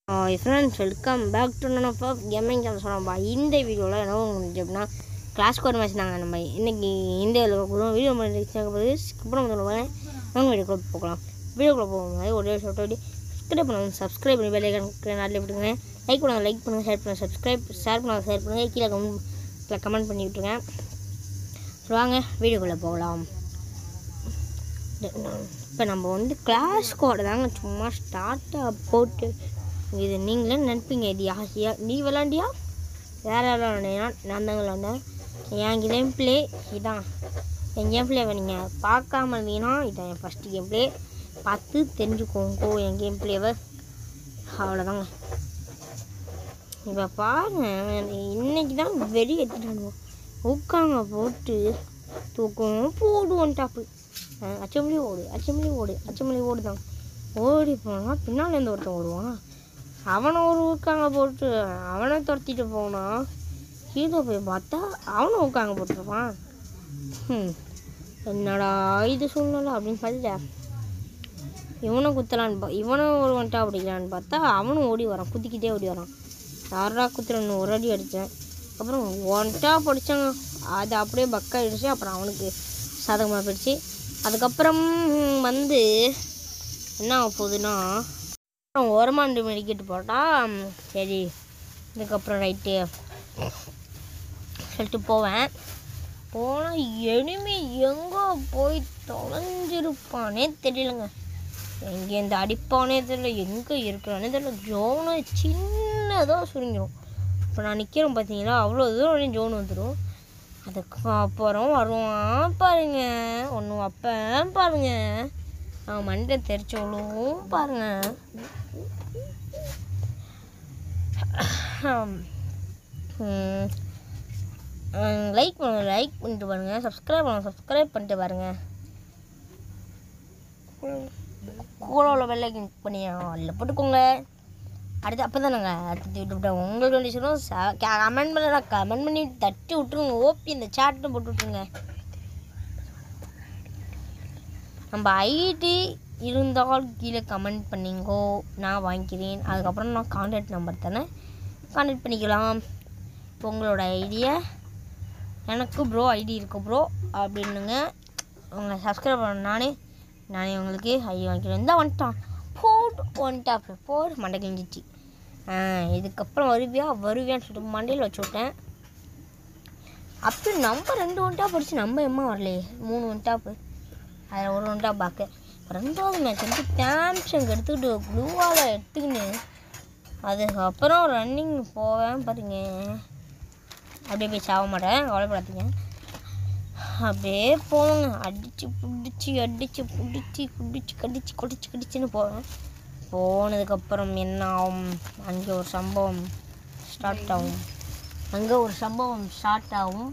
Hi friends welcome back to nun of gaming channel சொல்லலாம்பா இந்த வீடியோவில் என்ன உங்களுக்கு எப்படின்னா கிளாஸ் கோர் மேட்ச் நாங்கள் நம்ம இன்னைக்கு இந்த வீடியோ போது அப்புறம் வந்து நாங்கள் வீடியோக்குள்ளே போகலாம் வீடியோக்குள்ளே போகும்போது ஒரே ஷோட்டோ சப்ஸ்கிரைப் பண்ணுங்க சப்ஸ்கிரைப் பண்ணி வேலையை நாட்டில் விட்டுருங்க லைக் பண்ணுங்கள் லைக் பண்ணுங்கள் ஷேர் பண்ணுங்கள் சப்ஸ்கிரைப் ஷேர் பண்ணுங்கள் ஷேர் பண்ணுங்கள் கீழே கமெண்ட் கமெண்ட் பண்ணி விட்டுருங்க சரி, வாங்க வீடியோக்குள்ளே போகலாம் இப்போ நம்ம வந்து கிளாஸ் கோடை தாங்க சும்மா ஸ்டார்ட்டாக போட்டு இது நீங்களே நினைப்பீங்க இது யாசியா நீ விளாண்டியா வேறு யாரும் விளாண்டியா நான் தான் விளாண்டேன் என் கேம் ப்ளே இதான் என் கேம் ப்ளேவை நீங்கள் பார்க்காம இருந்தீங்கன்னா இதான் என் ஃபஸ்ட்டு கேம் ப்ளே பார்த்து தெரிஞ்சுக்கோங்க என் கேம் ப்ளேவை அவ்வளோதாங்க இப்போ பாருங்க இன்னைக்கு தான் வெறி எடுத்துட்டானுவோம் உட்காங்க போட்டு தூக்கம் போடுவோம் டாப்பு அச்சம்பளி ஓடு அச்சம்பளி ஓடு அச்சம்பளி ஓடு தான் ஓடி போனால் பின்னால் இருந்து ஒருத்தன் ஓடுவான் அவனை ஒரு உட்காங்க போட்டு அவனை துரத்திட்டு போனான் கீழே போய் பார்த்தா அவனும் உட்காங்க போட்டிருப்பான் ம் என்னடா இது சூழ்நிலை அப்படின்னு பார்த்துட்டா இவனை குத்தலான்னு பா இவனும் ஒரு ஒன்ட்டா பிடிக்கலான்னு பார்த்தா அவனும் ஓடி வரான் குத்திக்கிட்டே ஓடி வரான் யாரா குத்துறன்னு ஒரு அடி அடித்தேன் அப்புறம் ஒன்ட்டா படித்தாங்க அது அப்படியே பக்காயிடுச்சு அப்புறம் அவனுக்கு சாதகமாக போயிடுச்சு அதுக்கப்புறம் வந்து என்ன ஆக போகுதுன்னா அப்புறம் ஓரமாண்டு மெடிக்கெட்டு போட்டால் சரி இதுக்கப்புறம் ரைட்டு சொல்லிட்டு போவேன் போனால் எனிமி எங்கே போய் தொலைஞ்சிருப்பானே தெரியலங்க எங்கேருந்து அடிப்பானே தெரியல எங்கே இருக்கிறானே தெரியல ஜோனு சின்னதாக சுருங்கிடும் இப்போ நான் நிற்கிறேன் பார்த்தீங்களா அவ்வளோ தூரம் வரையும் ஜோன் வந்துடும் அதுக்கு அப்புறம் வருவான் பாருங்க ஒன்று வைப்பேன் பாருங்க அவன் மண்டை தெரிச்சவளும் பாருங்க லைக் பண்ணுங்க லைக் பண்ணிட்டு பாருங்க சப்ஸ்கிரைப் பண்ணுங்க சப்ஸ்கிரைப் பண்ணிட்டு பாருங்க கூட உள்ள வெள்ளை கிளிக் பண்ணி அதில் போட்டுக்கோங்க அடுத்து அப்போ தானேங்க அடுத்து விட்டு உங்களுக்கு வேண்டிய சொல்லுவோம் கமெண்ட் பண்ண கமெண்ட் பண்ணி தட்டி விட்ருங்க ஓப்பி இந்த சாட்டும் போட்டு விட்ருங்க நம்ம ஐடி இருந்தால் கீழே கமெண்ட் பண்ணிங்கோ நான் வாங்கிக்கிறேன் அதுக்கப்புறம் நான் கான்டாக்ட் நம்பர் தானே கான்டாக்ட் பண்ணிக்கலாம் இப்போ உங்களோட ஐடியா எனக்கு ப்ரோ ஐடி இருக்கு ப்ரோ அப்படின்னுங்க உங்களை சப்ஸ்கிரைப் பண்ண நானே நானே உங்களுக்கு ஐடி வாங்கிக்கிறேன் இந்த வந்துட்டான் போட் வந்துட்டா போட் மண்டை கிழிஞ்சிச்சு இதுக்கப்புறம் வருவியா வருவியான்னு சொல்லிட்டு மண்டையில் வச்சு விட்டேன் அப்படி நம்ம ரெண்டு ஒன்ட்டா படிச்சு நம்ம எம்மா வரலையே மூணு ஒன்ட்டாப்பு அதில் ஒரு ஒன்றா பார்க்க ரெண்டாவது மேட்ச் வந்து சாம்சங் எடுத்துக்கிட்டு ப்ளூவால் எடுத்துக்கின்னு அதுக்கப்புறம் ரன்னிங் போவேன் பாருங்க அப்படியே போய் சாக மாட்டேன் கவலைப்படாதீங்க அப்படியே போவேங்க அடித்து பிடிச்சி அடித்து பிடிச்சி குடிச்சு கடிச்சு கொடிச்சு கடிச்சுன்னு போவேன் போனதுக்கப்புறம் என்ன ஆகும் அங்கே ஒரு சம்பவம் ஸ்டார்ட் ஆகும் அங்கே ஒரு சம்பவம் ஸ்டார்ட் ஆகும்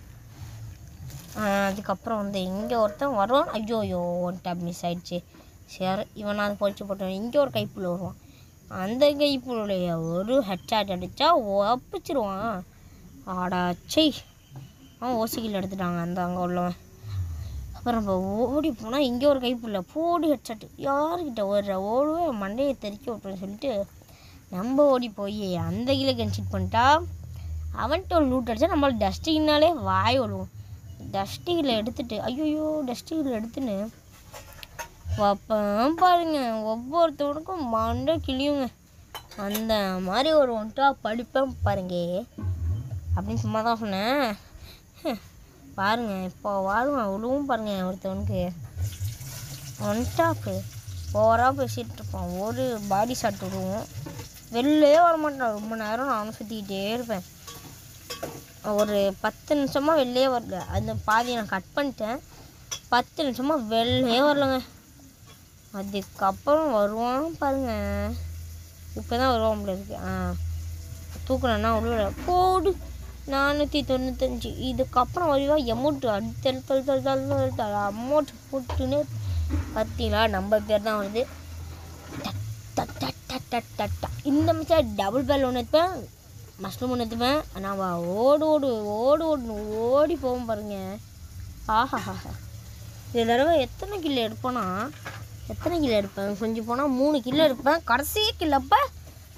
ஆஹ் அதுக்கப்புறம் வந்து இங்கே ஒருத்தன் வருவான் ஐயோ ஐயோ ஒன் டேப் மிஸ் ஆயிடுச்சு சரி இவனாவது பொழிச்சு போட்டான் இங்கே ஒரு கைப்புள்ள வருவான் அந்த கைப்புள்ளைய ஒரு ஹெட்ஷாட் அடித்தா ஒப்பிச்சிருவான் ஆடா சை அவன் ஓசிக்கில் எடுத்துட்டாங்க அந்த அங்கே உள்ளவன் அப்புறம் நம்ம ஓடி போனால் இங்கே ஒரு கைப்புள்ள போடி ஹெட்ஷாட் யாருக்கிட்ட ஓடுற ஓடுவே மண்டையை தெறிக்க விட்டுன்னு சொல்லிட்டு நம்ம ஓடி போய் அந்த கீழே கன்சிட் பண்ணிட்டா அவன்கிட்ட ஒரு லூட் அடித்தா நம்மள டஸ்டின்னாலே வாய் விழுவும் டஸ்டிகில் எடுத்துட்டு ஐயோ டஸ்டிகில் எடுத்துன்னு வைப்பேன் பாருங்க ஒவ்வொருத்தவனுக்கும் மண்டை கிளியுங்க அந்த மாதிரி ஒரு ஒன்ட்டா படிப்பேன் பாருங்க அப்படின்னு சும்மா தான் சொன்னேன் ஹம், பாருங்க இப்போ வாழுவேன் விழுவும் பாருங்க ஒருத்தவனுக்கு ஒன் டாப்பு ஓவராக பேசிகிட்டு இருப்பான் ஒரு பாடி ஷாட் விடுவோம் வெளிலே வர மாட்டான் ரொம்ப நேரம் நானும் சுற்றிக்கிட்டே இருப்பேன் ஒரு பத்து நிமிஷமாக வெளிலே வரல அந்த பாதியை நான் கட் பண்ணிட்டேன் பத்து நிமிஷமாக வெளிலே வரலங்க அதுக்கப்புறம் வருவான் பாருங்க இப்போ தான் வருவான் போல இருக்கு ஆ தூக்கணும்னா உள்ள போடு நானூற்றி தொண்ணூத்தஞ்சு இதுக்கப்புறம் வருவா எமௌண்ட் அடுத்து எழுத்து எழுத்து எழுத்து எழுத்து எழுத்து அமௌண்ட் போட்டுன்னு பார்த்தீங்களா நம்ம பேர் தான் வருது டட் டட் டட் டட் டட் டட் டட். இந்த மிச்சம் டபுள் பேல் ஒன்று எடுப்பேன் மஷ்ரூம் ஒன்று எடுத்துப்பேன் நான் ஓடு ஓடு ஓடு ஓடு ஓடி போவோம் பாருங்க ஆஹா இந்த தடவை எத்தனை கிலோ எடுப்பேன்னா எத்தனை கிலோ எடுப்பேன் கொஞ்சம் போனால் மூணு கிலோ எடுப்பேன் கடைசி கிலோப்ப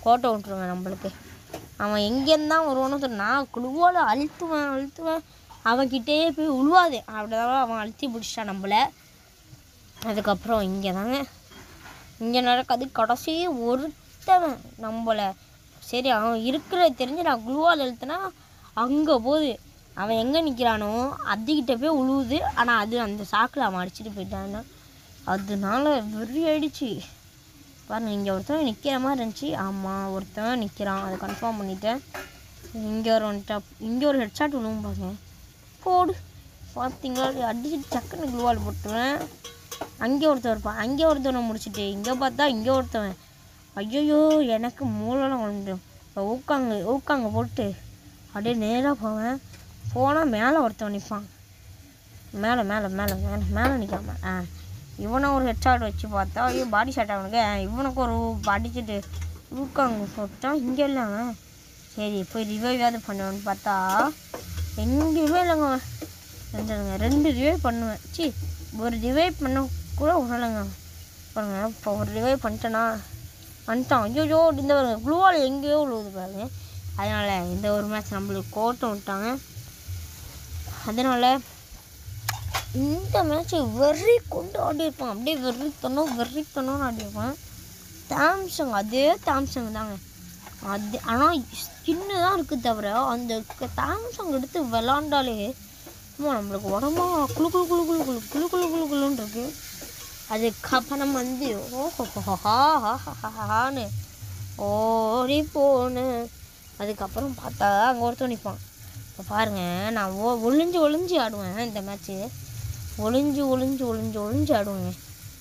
கோட்டை விட்டுருங்க நம்மளுக்கு அவன் எங்கேருந்து தான் வருவானோ தெரியல. நான் குழுவால் அழுத்துவேன் அழுத்துவேன் அவன்கிட்டயே போய் உழுவாது அப்படிதான் அவன் அழுத்தி பிடிச்சிட்டான் நம்மள அதுக்கப்புறம் இங்கே தாங்க இங்கே நடக்காது கடைசி ஒருத்தவன் நம்மளை சரி அவன் இருக்கிற தெரிஞ்சு நான் குழுவால் எழுத்துனா அங்கே போகுது அவன் எங்கே நிற்கிறானோ அதுக்கிட்ட போய் உழுவுது ஆனால் அது அந்த சாக்கில் அவன் அடிச்சுட்டு போயிட்டான்னா அதனால வெறி ஆயிடுச்சு பாருங்க இங்கே ஒருத்தன் நிற்கிற மாதிரி இருந்துச்சு ஆமாம் ஒருத்தன் நிற்கிறான் அதை கன்ஃபார்ம் பண்ணிட்டேன் இங்கே ஒரு வந்துட்டா இங்கே ஒரு ஹெட்ஷாட் விழுவும் பாருங்க போடு பார்த்தீங்களா அடிச்சுட்டு டக்குன்னு குளுவால் போட்டுருவேன் அங்கே ஒருத்தன் இருப்பான் அங்கே ஒருத்தவனை முடிச்சுட்டு இங்கே பார்த்தா இங்கே ஒருத்தவன் ஐயோ எனக்கு மூளைலாம் வந்துடும் இப்போ ஊக்காங்க ஊக்காங்க போட்டு அப்படியே நேராக போவேன் போனால் மேலே ஒருத்தவன் நிற்பான் மேலே மேலே மேலே மேலே மேலே நிற்காம ஆ இவனை ஒரு ஹெட்ஷாட் வச்சு பார்த்தா ஐயோ பாடி ஷாட் அவனுக்கு ஆ, இவனுக்கு ஒரு அடிச்சுட்டு ஊக்காங்க போட்டா இங்கே இல்லைங்க சரி போய் ரிவைவாவது பண்ணுவேன்னு பார்த்தா எங்கேயுமே இல்லைங்க ரெண்டுங்க ரெண்டு ரிவைவ் பண்ணுவேன் சி ஒரு ரிவைவ் பண்ண கூட விடலைங்க பாருங்க இப்போ ஒரு ரிவைவ் பண்ணிட்டேனா வந்துட்டான் ஐயோ இந்த பாருங்க க்ளூவால் எங்கேயோ விழுவுது பாருங்க அதனால் இந்த ஒரு மேட்ச் நம்மளுக்கு கோட்டம் விட்டாங்க அதனால் இந்த மேட்ச்சை வெறி கொண்டு ஆடியிருப்பான் அப்படியே வெறித்தனம் வெறித்தனம்னு ஆடியிருப்பான் சாம்சங் அதே சாம்சங் தாங்க அது ஆனால் ஸ்கின்னு தான் இருக்குது தவிர அந்த சாம்சங் எடுத்து விளாண்டாலே சும்மா நம்மளுக்கு உடம்பா குளு குளு குளு குளு குளு குளு குளு குளு குளுன்னு இருக்கு அதுக்கப்புறம் வந்து ஓஹோஹான்னு ஓடி போன அதுக்கப்புறம் பார்த்தா அங்கே ஒருத்தன் நிற்பான் இப்போ பாருங்கள் நான் ஒ ஒளிஞ்சு ஒளிஞ்சு ஆடுவேன் இந்த மேட்ச்சு ஒளிஞ்சு ஒளிஞ்சு ஒளிஞ்சு ஒளிஞ்சு ஆடுவேங்க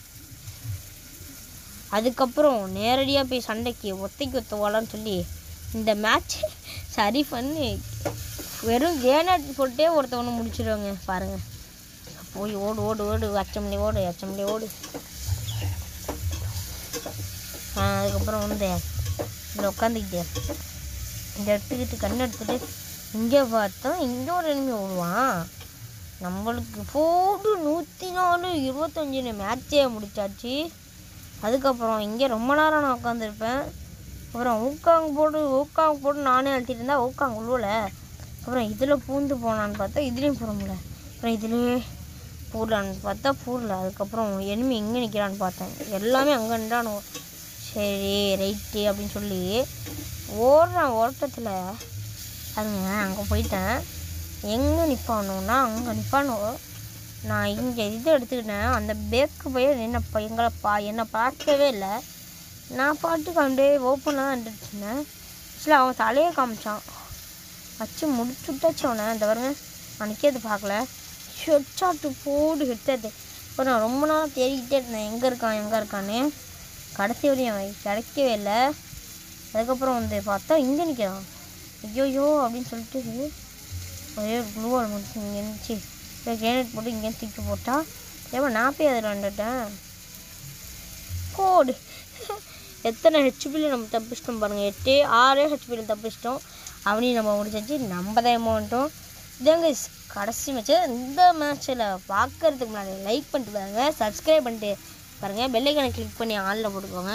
அதுக்கப்புறம் நேரடியாக போய் சண்டைக்கு ஒத்தைக்கு ஒத்த ஓலான்னு சொல்லி இந்த மேட்ச் சரி பண்ணி வெறும் கேனட் போட்டே ஒருத்தவனை முடிச்சிடுவாங்க பாருங்க போய் ஓடு ஓடு ஓடு அச்சமல்லி ஓடு அச்சமல்லி ஓடு ஆ, அதுக்கப்புறம் வந்து இதில் உட்காந்துக்கிட்டு இதை எடுத்துக்கிட்டு கண் எடுத்துட்டு இங்கே பார்த்தா இங்கே ஒரு எனிமி ஓடுவான் நம்மளுக்கு போடு நூற்றி நாலு இருபத்தஞ்சுன்னு மேட்சே முடிச்சாச்சு அதுக்கப்புறம் இங்கே ரொம்ப நேரம் நான் உட்காந்துருப்பேன் அப்புறம் ஊக்காங்க போட்டு ஊக்காங்க போட்டு நானே அழுத்திட்டு இருந்தா ஊக்காங்க உழுவல அப்புறம் இதில் பூந்து போனான்னு பார்த்தா இதுலேயும் போட முடியல அப்புறம் இதுலேயே பூடலான்னு பார்த்தா பூடல அதுக்கப்புறம் எனிமி எங்கே நிற்கிறான்னு பார்த்தேன் எல்லாமே அங்கே நின்றானு சரி ரைட்டு அப்படின்னு சொல்லி ஓடுறான் ஓட்டத்தில் அதுங்க அங்கே போயிட்டேன் எங்கே நிற்பானுன்னா அங்கே நிற்பானோ நான் இங்கே இது எடுத்துக்கிட்டேன் அந்த பேக்கு போய் என்ன ப- எங்களை பா என்னை பார்க்கவே இல்லை நான் பாட்டுக்கு அப்படியே ஓப்பனில் தான் நின்றுட்டு இருந்தேன் ஆக்சுவலி அவன் தலையை காமிச்சான் வச்சு முடிச்சு விட்டாச்சு அவனை இந்த பாருங்க நான் நிற்கிறது பார்க்கல ஹெட்ஷாட்டு போடு ஹெட்ஷாட்டு இப்போ நான் ரொம்ப நாள் தேடிக்கிட்டே இருந்தேன் எங்கே இருக்கான் எங்கே இருக்கான்னு கடைசி வரையும் அவன் கிடைக்கவே இல்லை அதுக்கப்புறம் வந்து பார்த்தா இங்கே நிற்கிறான் ஐயோயோ அப்படின்னு சொல்லிட்டு ஒரே க்ளூவால் மட்டும் இங்கே இருந்துச்சு கிரேனேட் போட்டு இங்கே தூக்கி போட்டா ஏமா நான் போய் அதில் வந்துட்டேன் போடு எத்தனை ஹெச்பியில் நம்ம தப்பிச்சிட்டோம் பாருங்கள் எட்டு ஆறே ஹெச்பியில் தப்பிச்சிட்டோம் அவனையும் நம்ம முடிச்சாச்சு நம்ம தான் அமௌண்ட்டும் இதாங்க கடைசி மேட்ச்சு இந்த மேட்ச்சில் பார்க்கறதுக்கு முன்னாடி லைக் பண்ணிட்டு பாருங்க சப்ஸ்கிரைப் பண்ணிட்டு பாருங்கள் பெல்லைக்கான கிளிக் பண்ணி ஆனில் போட்டுக்கோங்க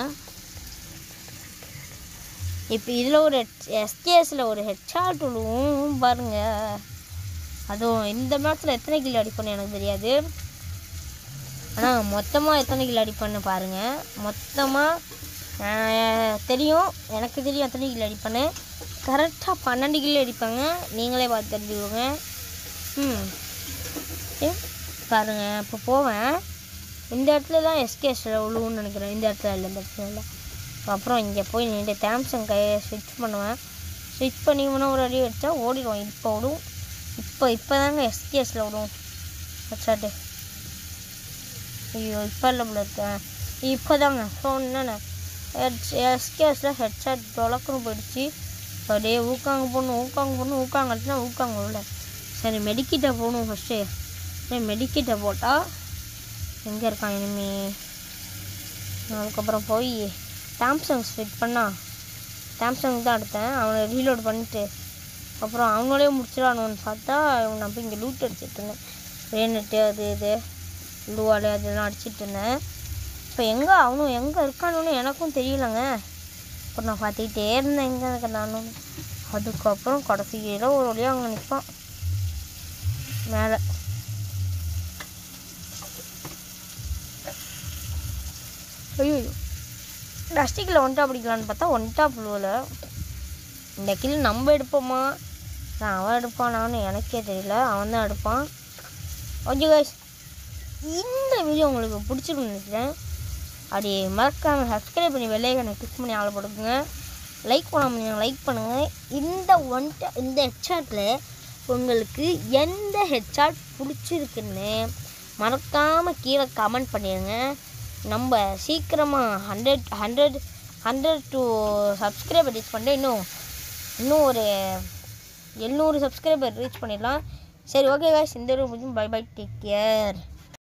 இப்போ இதில் ஒரு எஸ்கேஸில் ஒரு ஹெட்ஷாட் விழுவும் பாருங்கள் அதுவும் இந்த மேட்ச்சில் எத்தனை கிலோ அடிப்பேன்னு எனக்கு தெரியாது ஆனால் மொத்தமாக எத்தனை கிலோ அடிப்பேன்னு பாருங்கள் மொத்தமாக தெரியும் எனக்கு தெரியும் எத்தனை கிலோ அடிப்பேன்னு கரெக்டாக பன்னெண்டு கிலோ அடிப்பாங்க நீங்களே பார்த்து தெரிஞ்சுக்கோங்க ம் ஏ, பாருங்க இப்போ போவேன் இந்த இடத்துல தான் எஸ்கேஸில் விழுவுன்னு நினைக்கிறேன் இந்த இடத்துல இல்லை இந்த இடத்துல இல்லை அப்புறம் இங்கே போய் நின்று சாம்சங் கையை ஸ்விட்ச் பண்ணுவேன் ஸ்விட்ச் பண்ணி இவனை ஒரு அடி வச்சா ஓடிடுவான் இப்போ விடும் இப்போ இப்போ தாங்க எஸ்கேஸில் விடும் ஹெட்ஷாட்டு ஐயோ இப்போ இல்லை போல இருக்கேன் இப்போ தாங்க சொன்னேன் எஸ்கேஸில் ஹெட்ஷாட் தொலக்குன்னு போயிடுச்சு அப்படியே ஊக்காங்க போகணும் ஊக்காங்க போகணும் ஊக்காங்க அடிச்சுனா ஊக்காங்க உள்ள சரி மெடிக்கிட்ட போகணும் ஃபஸ்ட்டு சரி மெடிக்கிட்ட போட்டால் எங்கே இருக்கான் இனிமே அதுக்கப்புறம் போய் சாம்சங் ஃபிட் பண்ணா சாம்சங் தான் எடுத்தேன் அவனை ரீலோட் பண்ணிட்டு அப்புறம் அவங்களே முடிச்சிடானுன்னு பார்த்தா இவன் நான் போய் இங்கே லூட் அடிச்சிட்டு இருந்தேன் ரேனட்டு அது இது லூவாலு அதெல்லாம் அடிச்சிட்டு இருந்தேன் இப்போ எங்கே அவனும் எங்கே இருக்கானுன்னு எனக்கும் தெரியலங்க அப்புறம் நான் பார்த்துக்கிட்டே இருந்தேன் எங்கே இருக்க நானும் அதுக்கப்புறம் கடைசியில் ஒரு வழியாக அங்கே நிற்பான் மேலே ஐயோ டஸ்டிக்கில் ஒன்ட்டா பிடிக்கலான்னு பார்த்தா ஒன்ட்டா புழுவில் இந்த கில் நம்ம எடுப்போமா இல்லை அவன் எடுப்பானான்னு எனக்கே தெரியல அவன் தான் எடுப்பான் ஓகே கைஸ் இந்த வீடியோ உங்களுக்கு பிடிச்சிருக்குன்னு நினைக்கிறேன் அப்படி மறக்காமல் சப்ஸ்கிரைப் பண்ணி வெள்ளையக்கனை கிளிக் பண்ணி ஆள் போட்டுக்குங்க லைக் பண்ண முடியும் லைக் பண்ணுங்கள் இந்த ஒன் இந்த ஹெட்ஷாட்டில் உங்களுக்கு எந்த ஹெட்ஷாட் பிடிச்சிருக்குன்னு மறக்காமல் கீழே கமெண்ட் பண்ணிடுங்க நம்ம சீக்கிரமாக hundred hundred hundred two subscriber reach பண்ணிட்டு இன்னும் இன்னும் ஒரு எழுநூறு சப்ஸ்கிரைபர் ரீச் பண்ணிடலாம் சரி ஓகே காய்ஸ் இந்த video bye bye take care